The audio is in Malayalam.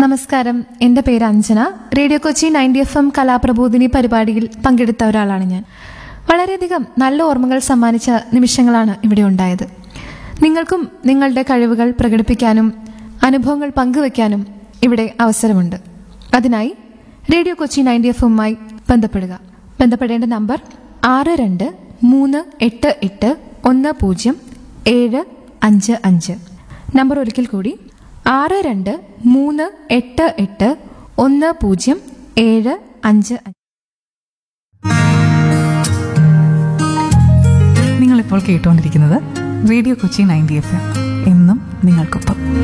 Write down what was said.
നമസ്കാരം എന്റെ പേര് Anjana radio Kochi ninety F M കലാപ്രബോധിനി പരിപാടിയിൽ പങ്കെടുത്ത ഒരാളാണ് ഞാൻ വളരെയധികം നല്ല ഓർമ്മകൾ സമ്മാനിച്ച നിമിഷങ്ങളാണ് ഇവിടെ ഉണ്ടായത് നിങ്ങൾക്കും നിങ്ങളുടെ കഴിവുകൾ പ്രകടിപ്പിക്കാനും അനുഭവങ്ങൾ പങ്കുവെക്കാനും ഇവിടെ അവസരമുണ്ട് അതിനായി റേഡിയോ കൊച്ചി നയൻറ്റി എഫ് എമ്മുമായി ബന്ധപ്പെടുക ബന്ധപ്പെടേണ്ട നമ്പർ ആറ് രണ്ട് മൂന്ന് എട്ട് എട്ട് ഒന്ന് പൂജ്യം ഏഴ് അഞ്ച് അഞ്ച് നമ്പർ ഒരിക്കൽ കൂടി ആറ് രണ്ട് മൂന്ന് എട്ട് എട്ട് ഒന്ന് പൂജ്യം ഏഴ് അഞ്ച് അഞ്ച് നിങ്ങളിപ്പോൾ കേട്ടുകൊണ്ടിരിക്കുന്നത് radio Kochi ninety F M എന്നും നിങ്ങൾക്കൊപ്പം